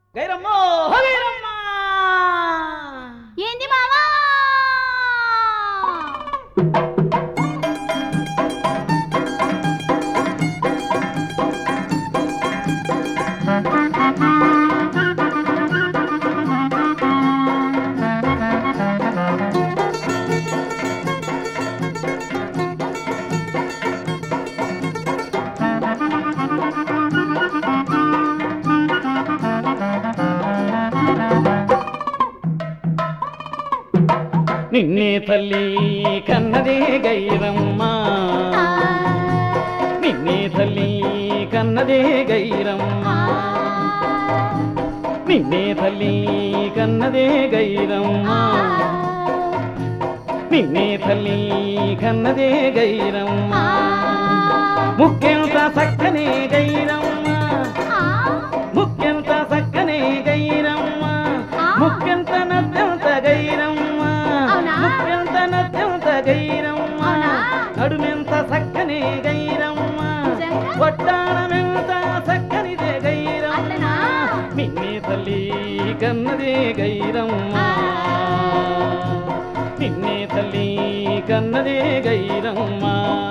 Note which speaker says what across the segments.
Speaker 1: గైరమ్మో గైరమ్మా
Speaker 2: ఏంది మావా
Speaker 1: నిన్నే తల్లి కన్నదే గైరమ్మ నిన్నే తల్లి కన్నదే గైరమ్మ నిన్నే తల్లి కన్నదే గైరమ్మ నిన్నే తల్లి కన్నదే గైరమ్మ ముఖ్యంత సక్కనే గైరమ్మ ముఖ్యంత సక్కనే గైరమ్మ ముఖ్యంత నత్యంత గైరమ్మ
Speaker 2: అవునా?
Speaker 1: ముఖ్యంత నత్యంత గైరమ్మ
Speaker 2: అవునా?
Speaker 1: నడుమెంత సక్కనే గైరమ్మ
Speaker 2: నిజంగా?
Speaker 1: వడ్డాణమెంత సక్కనిదే గైరమ్మ
Speaker 2: అట్లనా?
Speaker 1: నిన్నే తల్లి కన్నదే గైరమ్మ నిన్నే తల్లి కన్నదే గైరమ్మ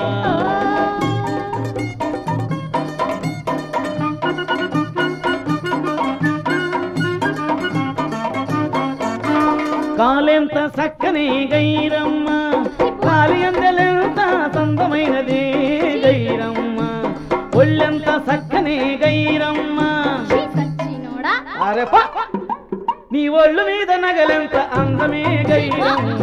Speaker 1: కాలెంత సక్కని గైరమ్మ కాలి అందెలెంత సందమైనది గైరమ్మ ఒళ్ళెంత సక్కని గైరమ్మ
Speaker 2: సచ్చినోడా
Speaker 1: అరెప నీ ఒళ్ళు మీద నగలెంత అందమే గైరమ్మ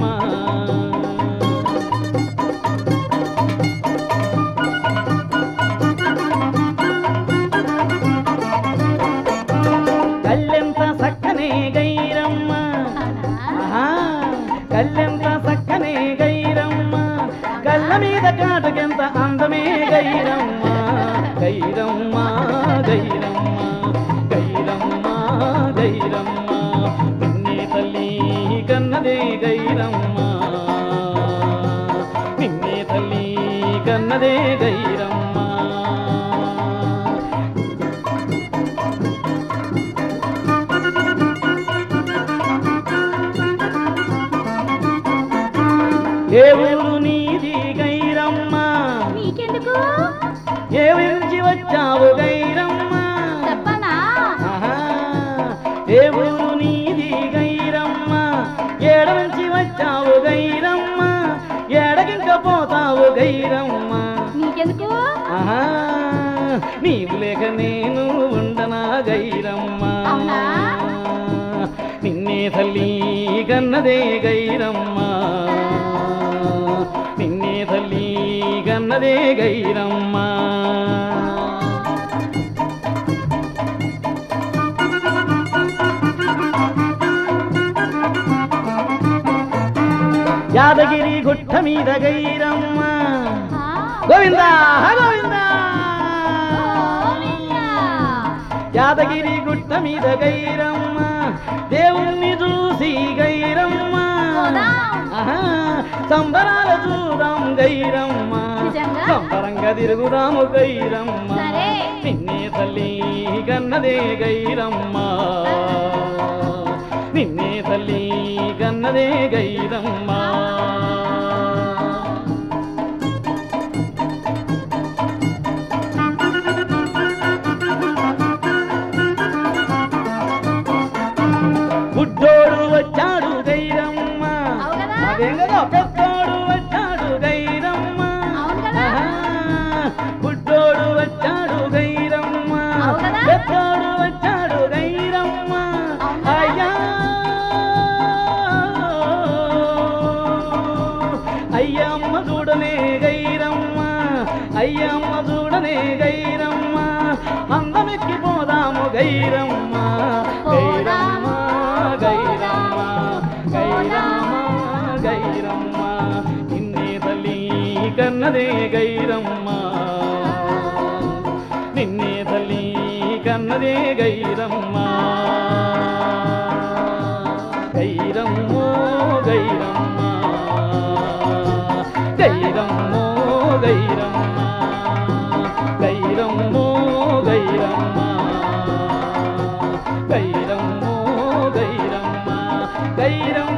Speaker 1: కళ్ళెంత సక్కనే గైరమ్మ ఆహా, కళ్ళెంత సక్కనే గైరమ్మ కళ్ళ మీద కాటుకెంత అందమే గైరమ్మ గైరమ్మ గైరమ్మ గైరమ్మ గైరమ్మ నిన్నే తల్లి కన్నదే గైరమ్మ నిన్నే తల్లి కన్నదే గైరమ్మ ఏ ఊరు నీది గైరమ్మ
Speaker 2: నీకెందుకు
Speaker 1: ఏ నుంచి వచ్చావు గైరమ్మ
Speaker 2: చెప్పనా
Speaker 1: ఆహా, ఏ ఊరు నీది గైరమ్మ ఏడ నుంచి వచ్చావు గైరమ్మ ఏడకింక పోతావు గైరమ్మ
Speaker 2: నీకెందుకు
Speaker 1: ఆహా, నీవు లేక నేను ఉండనా గైరమ్మ
Speaker 2: అవునా?
Speaker 1: నిన్నే తల్లి కన్నదే గైరమ్మ నిన్నే తల్లి కన్నదే గైరమ్మ యాదగిరి గుట్ట మీద గైరమ్మ
Speaker 2: ఆ,
Speaker 1: గోవిందా గోవిందా
Speaker 2: గోవిందా.
Speaker 1: యాదగిరి గుట్ట మీద గైరమ్మ దేవుణ్ణి చూసి గైరమ్మ
Speaker 2: పోదాం.
Speaker 1: ఆహా, సంబరాల చూదాం గైరమ్మ
Speaker 2: నిజంగా?
Speaker 1: సంబరంగా తిరుగుదాము గైరమ్మ
Speaker 2: సరే.
Speaker 1: నిన్నే తల్లి కన్నదే గైరమ్మ నిన్నే తల్లి కన్నదే గైరమ్మ గుడ్డోడు వచ్చాడు గైరమ్మ
Speaker 2: అవు కదా?
Speaker 1: అదేం కదా పెద్దోడు వచ్చాడు గైరమ్మ
Speaker 2: అవును కదా?
Speaker 1: ఆహా, గుడ్డోడు వచ్చాడు గైరమ్మ
Speaker 2: అవు కదా?
Speaker 1: పెద్దోడు వచ్చాడు గైరమ్మ
Speaker 2: అవును కదా?
Speaker 1: అయ్యా అయ్యమ్మ చూడనే గైరమ్మ అయ్యమ్మ చూడనే గైరమ్మ అందమెక్కి పోదాము గైరమ్మ గైరమ్మ గైరమ్మ గైరమ్మ గైరమ్మ నిన్నే తల్లి కన్నదే గైరమ్మ నిన్నే తల్లి కన్నదే గైరమ్మ గైరమ్మో గైరమ్మ గైరమ్మో గైరమ్మ గైరమ్మో గైరమ్మ గైరమ్మ గైరమ్మ